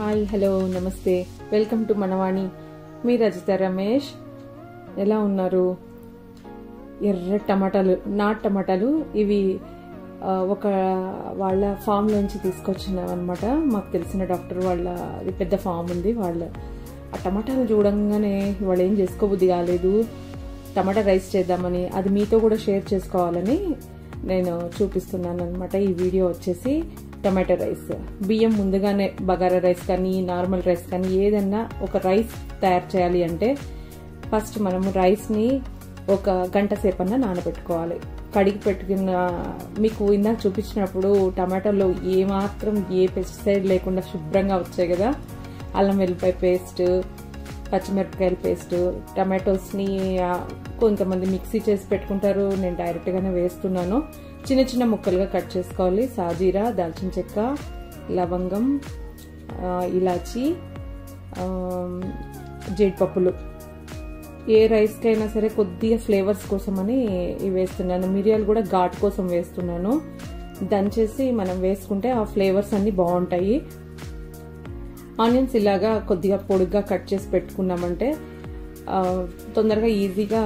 hi hello నమస్తే welcome to Manavani మీ రజిత రమేష్ ఎలా ఉన్నారు ఎర్ర టమాటాలు నాటు టమాటాలు ఇవి ఆ, ఒక వాళ్ళ ఫామ్ నుంచి తీసుకొచ్చినాం అనమాట మాకు తెలిసిన డాక్టర్ వాళ్ళ అది పెద్ద ఫామ్ ఉంది వాళ్ళ ఆ టమాటాలు చూడంగానే వాళ్ళు ఏం చేసుకోబుద్ధి కాలేదు టమాటా రైస్ చేద్దామని అది మీతో కూడా షేర్ చేసుకోవాలని నేను చూపిస్తున్నాను అనమాట ఈ వీడియో వచ్చేసి టమాటో రైస్ బియ్యం ముందుగానే బగారా రైస్ కానీ నార్మల్ రైస్ కానీ ఏదన్నా ఒక రైస్ తయారు చేయాలి అంటే ఫస్ట్ మనము రైస్ని ఒక గంట సేపన్నా నానబెట్టుకోవాలి కడిగి పెట్టుకున్న మీకు ఇందాక చూపించినప్పుడు టమాటాలో ఏమాత్రం ఏ పెస్టిసైడ్ లేకుండా శుభ్రంగా వచ్చాయి కదా అల్లం వెల్లిపాయ పేస్ట్ పచ్చిమిరపకాయల పేస్ట్ టమాటోస్ని ఆ, కొంతమంది మిక్సీ చేసి పెట్టుకుంటారు నేను డైరెక్ట్గానే వేస్తున్నాను చిన్న చిన్న ముక్కలుగా కట్ చేసుకోవాలి సాజీరా దాల్చిన చెక్క లవంగం ఆ, ఇలాచి ఆ, జీడిపప్పులు ఏ రైస్కైనా సరే కొద్దిగా ఫ్లేవర్స్ కోసమని ఇవి వేస్తున్నాను మిరియాలు కూడా ఘాట్ కోసం వేస్తున్నాను దంచేసి మనం వేసుకుంటే ఆ ఫ్లేవర్స్ అన్ని బాగుంటాయి ఆనియన్స్ ఇలాగా కొద్దిగా పొడిగా కట్ చేసి పెట్టుకున్నామంటే ఆ, తొందరగా ఈజీగా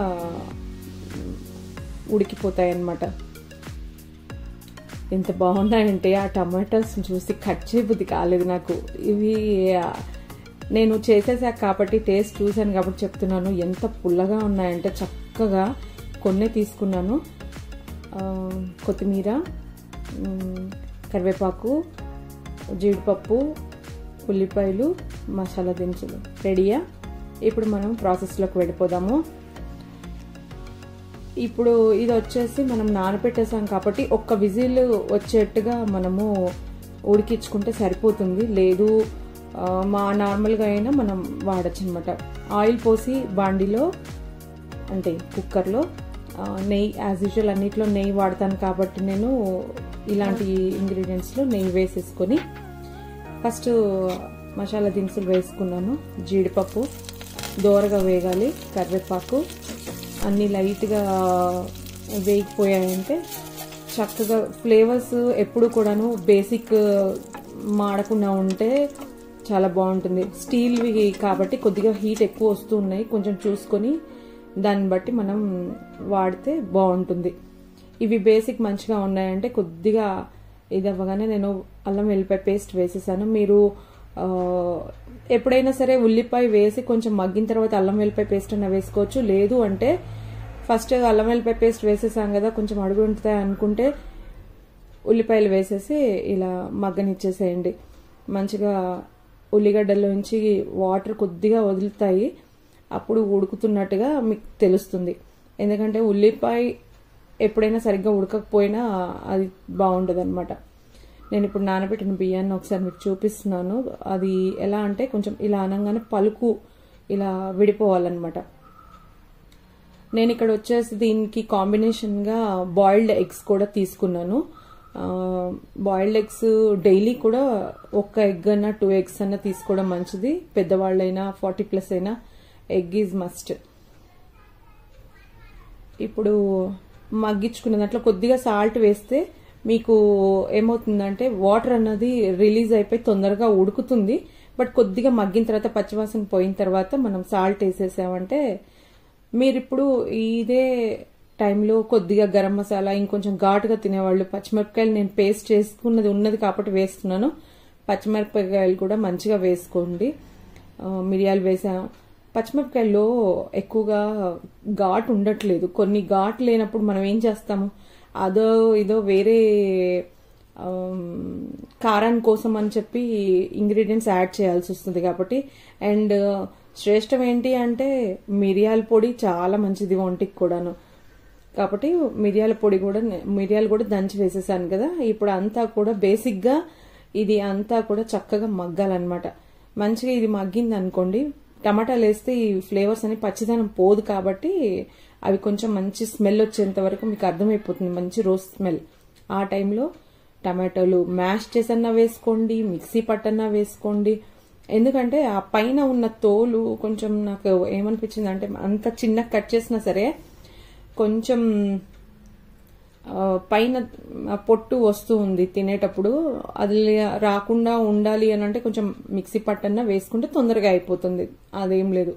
ఉడికిపోతాయి అన్నమాట ఎంత బాగున్నాయంటే ఆ టమాటాస్ చూసి కట్ చేయబుద్ధి కాలేదు నాకు ఇవి ఆ, నేను చేసేసాక కాబట్టి టేస్ట్ చూశాను కాబట్టి చెప్తున్నాను ఎంత పుల్లగా ఉన్నాయంటే చక్కగా కొన్నే తీసుకున్నాను ఆ, కొత్తిమీర ఉమ్, కరివేపాకు జీడిపప్పు ఉల్లిపాయలు మసాలా దినుసులు రెడీయా ఇప్పుడు మనం ప్రాసెస్లోకి వెళ్ళిపోదాము ఇప్పుడు ఇది వచ్చేసి మనం నానబెట్టేసాం కాబట్టి ఒక్క విజిల్ వచ్చేట్టుగా మనము ఉడికించుకుంటే సరిపోతుంది లేదు ఆ, మా నార్మల్గా అయినా మనం వాడచ్చు అనమాట ఆయిల్ పోసి బాండిలో అంటే కుక్కర్లో ఆ, నెయ్యి యాజ్ యూజువల్ అన్నిట్లో నెయ్యి వాడతాను కాబట్టి నేను ఇలాంటి ఇంగ్రీడియంట్స్లో నెయ్యి వేసేసుకొని ఫస్ట్ మసాలా దినుసులు వేసుకున్నాను జీడిపప్పు దోరగా వేగాలి కరివేపాకు అన్నీ లైట్గా వేగిపోయాయంటే చక్కగా ఫ్లేవర్స్ ఎప్పుడు కూడాను బేసిక్ మాడకుండా ఉంటే చాలా బాగుంటుంది స్టీల్వి కాబట్టి కొద్దిగా హీట్ ఎక్కువ వస్తూ ఉన్నాయి కొంచెం చూసుకొని దాన్ని బట్టి మనం వాడితే బాగుంటుంది ఇవి బేసిక్ మంచిగా ఉన్నాయంటే కొద్దిగా ఇది అవ్వగానే నేను అల్లం వెల్లిపాయ పేస్ట్ వేసేసాను మీరు ఆ, ఎప్పుడైనా సరే ఉల్లిపాయ వేసి కొంచెం మగ్గిన తర్వాత అల్లం వెల్లిపాయ పేస్ట్ అన్న వేసుకోవచ్చు లేదు అంటే ఫస్ట్ అల్లం వెల్లిపాయ పేస్ట్ వేసేసాం కదా కొంచెం అడుగు ఉంటుంది అనుకుంటే ఉల్లిపాయలు వేసేసి ఇలా మగ్గనిచ్చేసేయండి మంచిగా ఉల్లిగడ్డల్లోంచి వాటర్ కొద్దిగా వదులుతాయి అప్పుడు ఉడుకుతున్నట్టుగా మీకు తెలుస్తుంది ఎందుకంటే ఉల్లిపాయ ఎప్పుడైనా సరిగ్గా ఉడకకపోయినా అది బాగుండదు అనమాట నేను ఇప్పుడు నానబెట్టిన బియ్యాన్ని ఒకసారి మీకు చూపిస్తున్నాను అది ఎలా అంటే కొంచెం ఇలా అనగానే పలుకు ఇలా విడిపోవాలన్నమాట నేను ఇక్కడ వచ్చేసి దీనికి కాంబినేషన్గా బాయిల్డ్ ఎగ్స్ కూడా తీసుకున్నాను బాయిల్డ్ ఎగ్స్ డైలీ కూడా ఒక్క ఎగ్ అన్న టూ ఎగ్స్ అన్న తీసుకోవడం మంచిది పెద్దవాళ్ళైనా ఫార్టీ ప్లస్ అయినా ఎగ్ ఈజ్ మస్ట్ ఇప్పుడు మగ్గించుకున్న దాంట్లో కొద్దిగా సాల్ట్ వేస్తే మీకు ఏమవుతుందంటే వాటర్ అన్నది రిలీజ్ అయిపోయి తొందరగా ఉడుకుతుంది బట్ కొద్దిగా మగ్గిన తర్వాత పచ్చివాసన పోయిన తర్వాత మనం సాల్ట్ వేసేసామంటే మీరు ఇప్పుడు ఇదే టైంలో కొద్దిగా గరం మసాలా ఇంకొంచెం ఘాటుగా తినేవాళ్ళు పచ్చిమిరపకాయలు నేను పేస్ట్ చేసుకున్నది ఉన్నది కాబట్టి వేస్తున్నాను పచ్చిమిరపకాయలు కూడా మంచిగా వేసుకోండి ఆ, మిరియాలు వేసాం పచ్చిమిరపకాయల్లో ఎక్కువగా ఘాటు ఉండట్లేదు కొన్ని ఘాటు లేనప్పుడు మనం ఏం చేస్తాము అదో ఇదో వేరే ఆమ్, కారం కోసం అని చెప్పి ఇంగ్రీడియంట్స్ యాడ్ చేయాల్సి వస్తుంది కాబట్టి అండ్ శ్రేష్టం ఏంటి అంటే మిరియాల పొడి చాలా మంచిది ఒంటికి కూడాను కాబట్టి మిరియాల పొడి కూడా నే- మిరియాలు కూడా దంచి వేసేసాను కదా ఇప్పుడు అంతా కూడా బేసిక్గా ఇది అంతా కూడా చక్కగా మగ్గాలన్నమాట మంచిగా ఇది మగ్గింది అనుకోండి టమాటాలు వేస్తే ఈ ఫ్లేవర్స్ అని పచ్చిదనం పోదు కాబట్టి అవి కొంచెం మంచి స్మెల్ వచ్చేంత వరకు మీకు అర్థమైపోతుంది మంచి రోజ్ స్మెల్ ఆ టైంలో టమాటోలు మ్యాష్ చేసన్నా వేసుకోండి మిక్సీ పట్టన్నా వేసుకోండి ఎందుకంటే ఆ పైన ఉన్న తోలు కొంచెం నాకు ఏమనిపించింది అంటే అంత చిన్న కట్ చేసినా సరే కొంచెం ఆ, పైన ఆ పొట్టు వస్తూ ఉంది తినేటప్పుడు అది లే- రాకుండా ఉండాలి అని అంటే కొంచెం మిక్సీ పట్టన్నా వేసుకుంటే తొందరగా అయిపోతుంది అదేం లేదు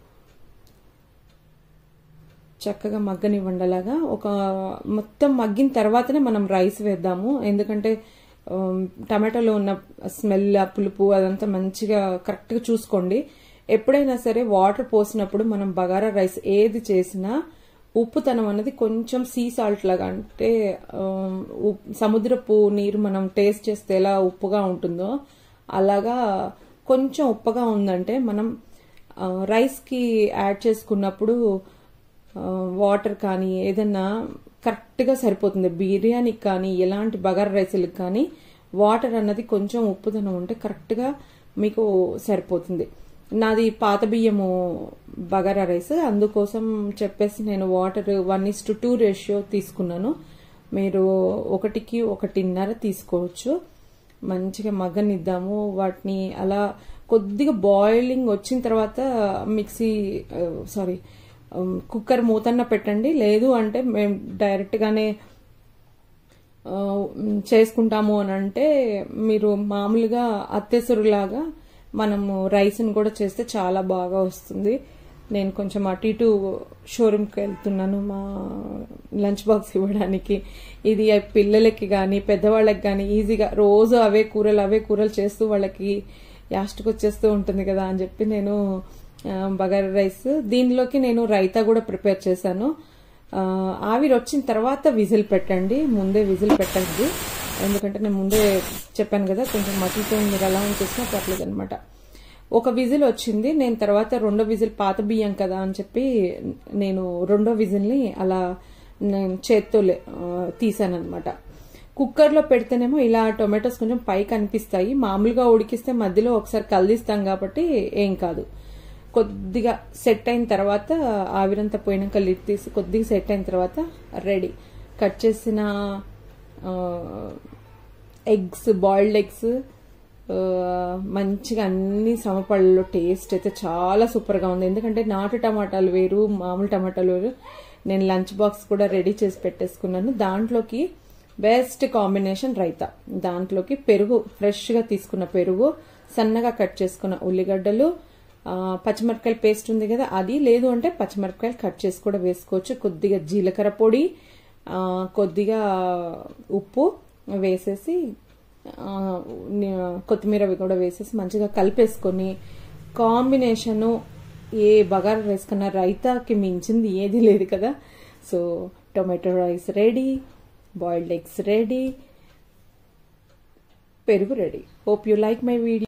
చక్కగా మగ్గనివ్వండి అలాగా ఒక మొత్తం మగ్గిన తర్వాతనే మనం రైస్ వేద్దాము ఎందుకంటే ఆమ్, టమాటాలో ఉన్న స్మెల్ ఆ పులుపు అదంతా మంచిగా కరెక్ట్గా చూసుకోండి ఎప్పుడైనా సరే వాటర్ పోసినప్పుడు మనం బగారా రైస్ ఏది చేసినా ఉప్పుతనం అనేది కొంచెం సీ సాల్ట్ లాగా అంటే ఆమ్, ఉప్- సముద్రపు నీరు మనం టేస్ట్ చేస్తే ఎలా ఉప్పుగా ఉంటుందో అలాగా కొంచెం ఉప్పగా ఉందంటే మనం ఆ, రైస్కి యాడ్ చేసుకున్నప్పుడు ఆ, వాటర్ కానీ ఏదన్నా కరెక్ట్గా సరిపోతుంది బిర్యానీకి కానీ ఎలాంటి బగారా రైసులకు కానీ వాటర్ అన్నది కొంచెం ఉప్పుదనం ఉంటే కరెక్ట్గా మీకు సరిపోతుంది నాది పాత బియ్యము బగారా రైస్ అందుకోసం చెప్పేసి నేను water one is to two ratio తీసుకున్నాను మీరు ఒకటికి ఒకటిన్నర తీసుకోవచ్చు మంచిగా మగ్గనిద్దాము వాటిని అలా కొద్దిగా బాయిలింగ్ వచ్చిన తర్వాత మిక్సీ సారీ కుక్కర్ మూతన్న పెట్టండి లేదు అంటే మేము డైరెక్ట్గానే ఆ, చేసుకుంటాము అని అంటే మీరు మామూలుగా అత్తెసరులాగా మనము రైస్ని కూడా చేస్తే చాలా బాగా వస్తుంది నేను కొంచెం అటు ఇటు షోరూమ్కి వెళ్తున్నాను మా లంచ్ బాక్స్ ఇవ్వడానికి ఇది పిల్లలకి కానీ పెద్దవాళ్ళకి కానీ ఈజీగా రోజు అవే కూరలు అవే కూరలు చేస్తూ వాళ్ళకి యాస్ట్కి వచ్చేస్తూ ఉంటుంది కదా అని చెప్పి నేను ఆ, బగారా రైస్ దీనిలోకి నేను రైతా కూడా ప్రిపేర్ చేశాను ఆ, ఆవిరి వచ్చిన తర్వాత విజిల్ పెట్టండి ముందే విజిల్ పెట్టండి ఎందుకంటే నేను ముందే చెప్పాను కదా కొంచెం మసిలితో మీరు ఎలా చేసినా పర్లేదు అనమాట ఒక విజిల్ వచ్చింది నేను తర్వాత రెండో విజిల్ పాత బియ్యం కదా అని చెప్పి నేను రెండో విజిల్ని అలా నేను చేత్తో తీసాను అనమాట కుక్కర్లో పెడితేనేమో ఇలా టొమాటోస్ కొంచెం పై కనిపిస్తాయి మామూలుగా ఉడికిస్తే మధ్యలో ఒకసారి కలదిస్తాం కాబట్టి ఏం కాదు కొద్దిగా సెట్ అయిన తర్వాత ఆవిరంతా పోయినాక లిడ్ తీసి కొద్దిగా సెట్ అయిన తర్వాత రెడీ కట్ చేసిన ఎగ్స్ బాయిల్డ్ ఎగ్స్ మంచిగా అన్ని సమపళ్ళలో టేస్ట్ అయితే చాలా సూపర్గా ఉంది ఎందుకంటే నాటు టమాటాలు వేరు మామూలు టమాటాలు వేరు నేను లంచ్ బాక్స్ కూడా రెడీ చేసి పెట్టేసుకున్నాను దాంట్లోకి బెస్ట్ కాంబినేషన్ రైతా దాంట్లోకి పెరుగు ఫ్రెష్గా తీసుకున్న పెరుగు సన్నగా కట్ చేసుకున్న ఉల్లిగడ్డలు ఆ, పచ్చిమిరపకాయల పేస్ట్ ఉంది కదా అది లేదు అంటే పచ్చిమిరపకాయలు కట్ చేసి కూడా వేసుకోవచ్చు కొద్దిగా జీలకర్ర పొడి ఆ, కొద్దిగా ఉప్పు వేసేసి ఆ, ని- కొత్తిమీర అవి కూడా వేసేసి మంచిగా కలిపేసుకొని కాంబినేషను ఏ బగారా రైస్ కన్నా రైతాకి మించింది ఏది లేదు కదా so tomato rice ready boiled eggs ready పెరుగు ready hope you like my video